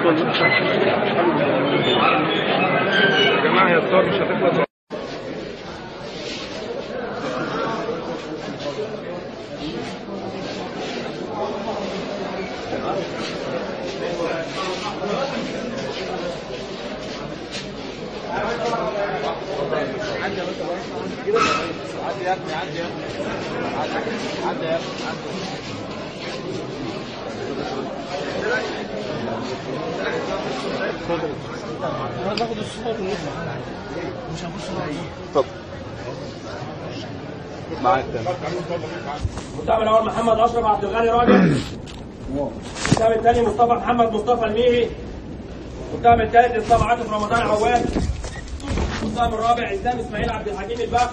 يا جماعه هي الصور مش هتخلص المتهم الاول محمد اشرف عبد الغني راجل المتهم الثاني مصطفى محمد مصطفى الميري المتهم الثالث اسلام عاطف رمضان عواد المتهم الرابع اسلام اسماعيل عبد الحكيم البخت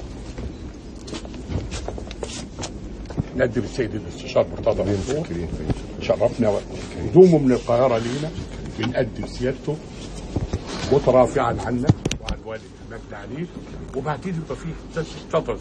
نقدم السيد المستشار مرتضى منصور شرفنا قدومه من القاهرة لينا بنقدم سيادته مترافعا عنا وعن والد المجد عليه وبعدين يبقى فيه تفضل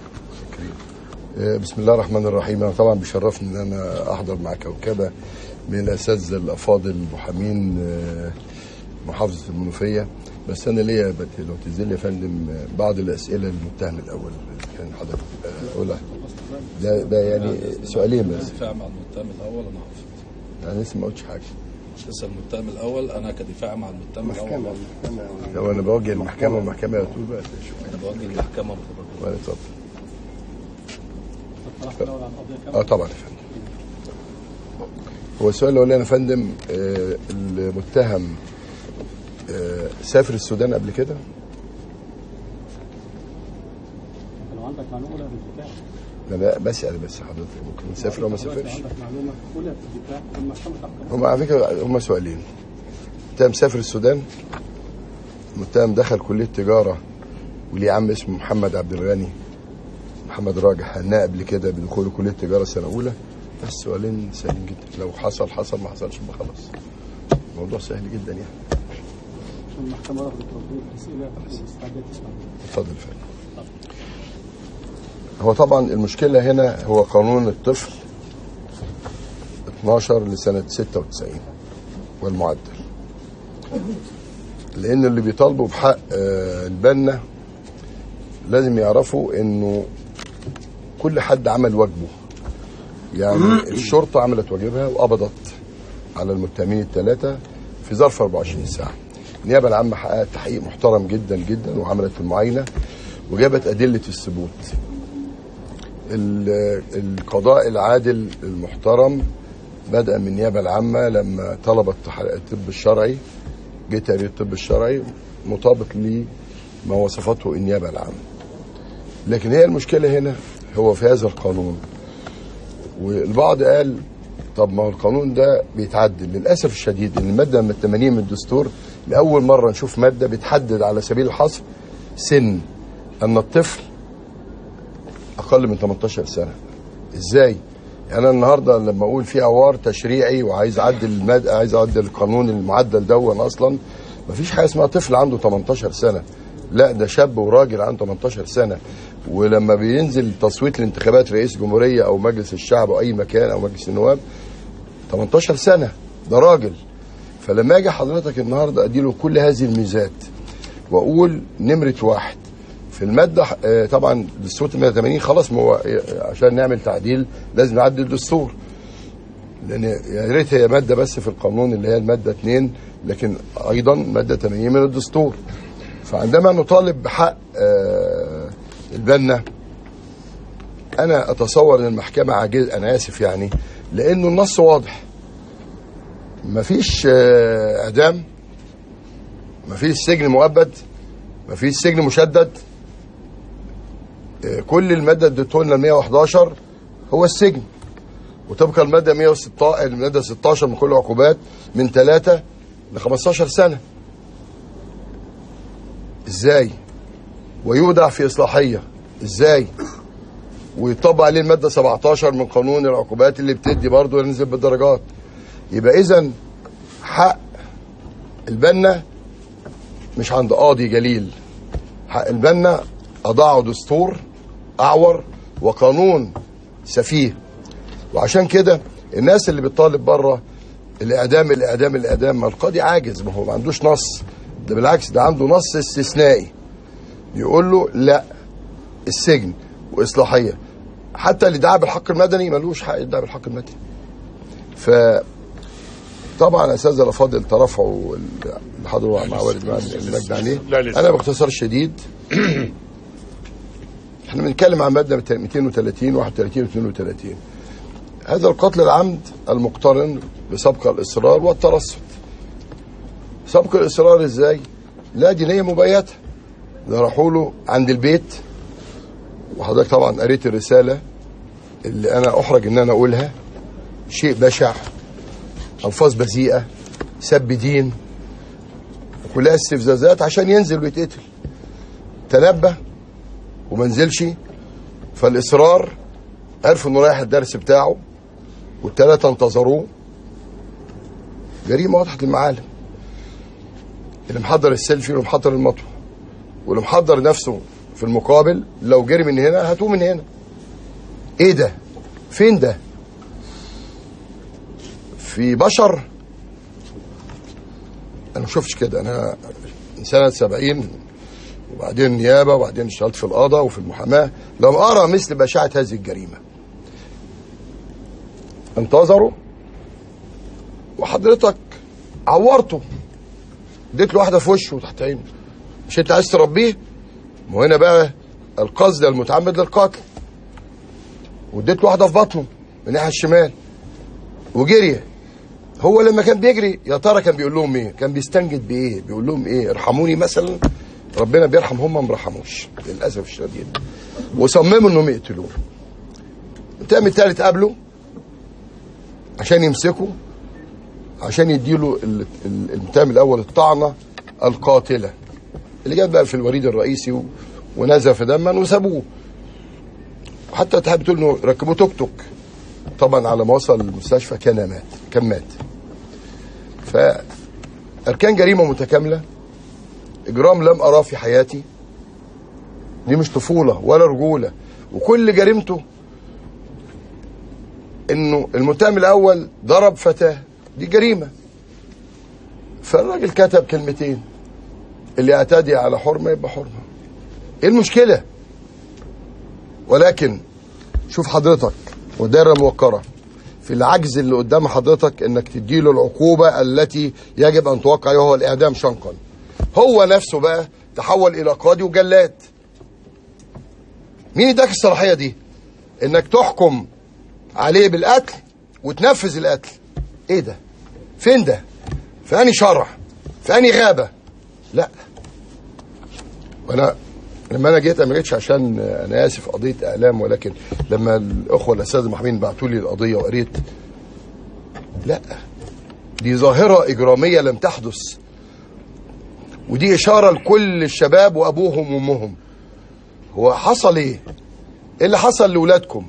بسم الله الرحمن الرحيم انا طبعا بيشرفني ان انا احضر مع كوكبه من الاساتذه الافاضل المحامين آه، محافظه المنوفيه بس انا ليا بت- لو تنزل لي يا فندم آه، بعض الاسئله للمتهم الاول كان حضرتك آه، اقولها ده ده يعني سؤالين بس دفاع مع المتهم الاول انا عارف انا لسه ما قلتش حاجه لسه المتهم الاول انا كدفاع مع المتهم الاول عارف. لو انا بوجه المحكمه والمحكمه هتقول بقى شوف انا بوجه المحكمه بخبرتي. ولا اتفضل اه طبعا يا فندم هو السؤال الاولاني يا فندم آه، المتهم آه، سافر السودان قبل كده لو عندك معلومه ولا في الدفاع لا لا بسأل بس حضرتك ممكن يسافر ولا ما سافرش عندك معلومه ولا في الدفاع المحكمه تحكم هم على فكره هم سؤالين متهم سافر السودان متهم دخل كليه تجاره وليه عم اسمه محمد عبد الغني محمد راجح هناه قبل كده بدخوله كليه تجاره سنه اولى بس سؤالين سهلين جدا لو حصل حصل ما حصلش ما خلاص الموضوع سهل جدا يعني عشان المحكمه رفضت تردود الاسئله واستعدت تسمع اتفضل يا فندم هو طبعا المشكله هنا هو قانون الطفل 12 لسنه 96 والمعدل لان اللي بيطالبوا بحق آه، البنا لازم يعرفوا انه كل حد عمل واجبه يعني الشرطه عملت واجبها وقبضت على المتهمين الثلاثه في ظرف 24 ساعه النيابه العامه حققت تحقيق محترم جدا جدا وعملت المعاينه وجابت ادله الثبوت ال- القضاء العادل المحترم بدأ من النيابة العامة لما طلبت تح- الطب الشرعي جه تقرير الطب الشرعي مطابق لما وصفته النيابة العامة لكن هي المشكلة هنا هو في هذا القانون والبعض قال طب ما هو القانون ده بيتعدل للأسف الشديد إن المادة من 80 من الدستور لأول مرة نشوف مادة بتحدد على سبيل الحصر سن أن الطفل اقل من 18 سنه ازاي يعني انا النهارده لما اقول في عوار تشريعي وعايز اعدل الماد... عايز اعدل القانون المعدل دون اصلا مفيش حاجه اسمها طفل عنده 18 سنه لا ده شاب وراجل عنده 18 سنه ولما بينزل تصويت الانتخابات رئيس جمهوريه او مجلس الشعب او اي مكان او مجلس النواب 18 سنه ده راجل فلما اجي حضرتك النهارده اديله كل هذه الميزات واقول نمره واحد في الماده آه، طبعا دستور 180 خلاص ما هو آه، عشان نعمل تعديل لازم نعدل الدستور لان يا ريت هي ماده بس في القانون اللي هي الماده 2 لكن ايضا ماده 80 من الدستور فعندما نطالب بحق آه، البنا انا اتصور ان المحكمه عاجز انا اسف يعني لانه النص واضح مفيش آه، اعدام مفيش سجن مؤبد مفيش سجن مشدد آه، كل الماده اديته لنا 111 هو السجن وتبقى الماده 116 الماده 16 من كل العقوبات من 3 ل 15 سنه ازاي ويودع في اصلاحيه ازاي ويطبق عليه الماده 17 من قانون العقوبات اللي بتدي برضه ينزل بالدرجات يبقى اذا حق البنا مش عند قاضي جليل حق البنا اضاعوا دستور اعور وقانون سفيه وعشان كده الناس اللي بتطالب بره الاعدام الاعدام الاعدام ما القاضي عاجز ما هو ما عندوش نص ده بالعكس ده عنده نص استثنائي يقول له لا السجن واصلاحيه حتى اللي دعا بالحق المدني ملوش حق يدعي بالحق المدني ف طبعا اساتذه الافاضل ترفعوا اللي حضروا مع والد المجد عليه لا لسه. انا باختصار شديد احنا بنتكلم عن ماده 230 31 و 32 هذا القتل العمد المقترن بسبق الاصرار والترصد سبق الاصرار ازاي لا دي نيه مبيته ده راحوا له عند البيت وحضرتك طبعا قريت الرساله اللي انا احرج ان انا اقولها شيء بشع الفاظ بذيئه سب دين وكلها استفزازات عشان ينزل ويتقتل تنبه وما نزلش فالاصرار عرفوا انه رايح الدرس بتاعه والثلاثه انتظروه جريمه واضحه المعالم اللي محضر السيلفي واللي محضر المطوه واللي محضر نفسه في المقابل لو جري من هنا هاتوه من هنا ايه ده فين ده في بشر انا ما شفتش كده انا من سنه 70 وبعدين نيابه وبعدين اشتغلت في القضاء وفي المحاماه لم ارى مثل بشاعه هذه الجريمه انتظروا وحضرتك عورته اديت له واحده في وشه تحت عينه مش انت عايز تربيه ما هو هنا بقى القصد المتعمد للقتل واديت له واحده في بطنه من الناحيه الشمال وجري هو لما كان بيجري يا ترى كان بيقول لهم ايه كان بيستنجد بايه بيقول لهم ايه ارحموني مثلا ربنا بيرحم هم ما رحموش للاسف الشديد وصمموا انهم يقتلوه التهم التالت قابله عشان يمسكه عشان يديله ال- ال- المتهم الاول الطعنه القاتله اللي جت بقى في الوريد الرئيسي و- ونزف دما وسابوه حتى تحب تقول انه ركبوه توك توك طبعا على ما وصل المستشفى كان مات كان مات فأركان جريمة متكاملة إجرام لم أراه في حياتي دي مش طفولة ولا رجولة وكل جريمته إنه المتهم الأول ضرب فتاة دي جريمة فالراجل كتب كلمتين اللي يعتدي على حرمة يبقى حرمة إيه المشكلة ولكن شوف حضرتك ودائرة موقرة في العجز اللي قدام حضرتك انك تديله العقوبة التي يجب ان توقع عليه هو الاعدام شنقا هو نفسه بقى تحول الى قاضي وجلاد مين اداك الصلاحية دي انك تحكم عليه بالقتل وتنفذ القتل ايه ده فين ده في اني شرع في اني غابة لا وانا لما انا جيت أنا ما جيتش عشان انا اسف قضيه اعلام ولكن لما الاخوه الاساتذه المحامين بعتوا لي القضيه وقريت لا دي ظاهره اجراميه لم تحدث ودي اشاره لكل الشباب وابوهم وامهم هو حصل ايه ايه اللي حصل لاولادكم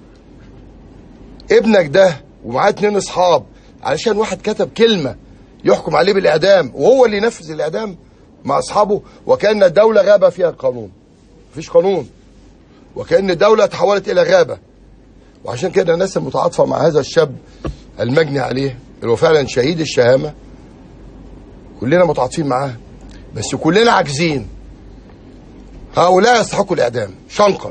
ابنك ده ومعاه اتنين اصحاب علشان واحد كتب كلمه يحكم عليه بالاعدام وهو اللي ينفذ الاعدام مع اصحابه وكان الدوله غابه فيها القانون مفيش قانون وكان الدوله تحولت الى غابه وعشان كده الناس المتعاطفه مع هذا الشاب المجني عليه اللي هو فعلا شهيد الشهامه كلنا متعاطفين معاه بس كلنا عاجزين هؤلاء يستحقوا الاعدام شنقا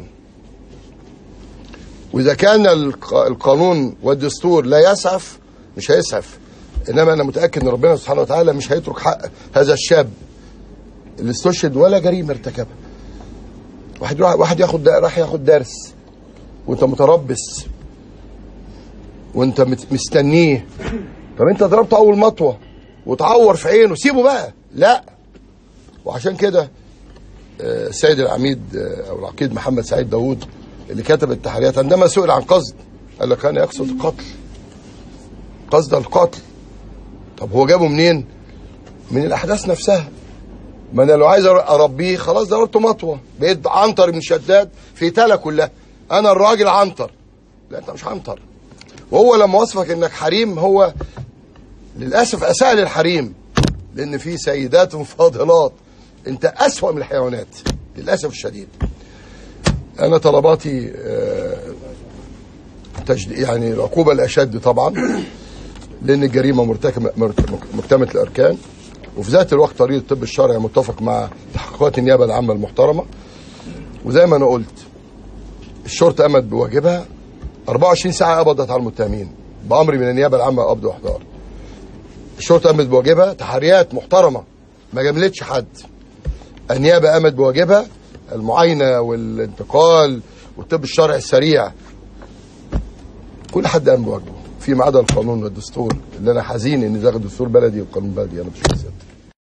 واذا كان الق- القانون والدستور لا يسعف مش هيسعف انما انا متاكد ان ربنا سبحانه وتعالى مش هيترك حق هذا الشاب اللي استشهد ولا جريمه ارتكبها واحد راح واحد ياخد دا- راح ياخد درس وانت متربص وانت مت- مستنيه طب انت ضربته اول مطوه وتعور في عينه سيبه بقى لا وعشان كده آه، السيد العميد آه، او العقيد محمد سعيد داوود اللي كتب التحريات عندما سئل عن قصد قال لك كان يقصد القتل قصد القتل طب هو جابه منين من الاحداث نفسها ما انا لو عايز اربيه خلاص ضربته مطوه بقيت عنتر من شداد في تلا كلها انا الراجل عنتر لا انت مش عنتر وهو لما وصفك انك حريم هو للاسف اساء للحريم لان في سيدات فاضلات انت اسوا من الحيوانات للاسف الشديد انا طلباتي آه، تجد يعني العقوبه الاشد طبعا لان الجريمه مرتكبه مرت- مكتمله الاركان وفي ذات الوقت طريق الطب الشرعي متفق مع تحقيقات النيابه العامه المحترمه وزي ما انا قلت الشرطه قامت بواجبها 24 ساعه قبضت على المتهمين بامر من النيابه العامه قبض واحضار الشرطه قامت بواجبها تحريات محترمه ما جاملتش حد النيابه قامت بواجبها المعاينه والانتقال والطب الشرعي السريع كل حد قام بواجبه فيما عدا القانون والدستور اللي انا حزين ان ده دستور بلدي وقانون بلدي انا مش كده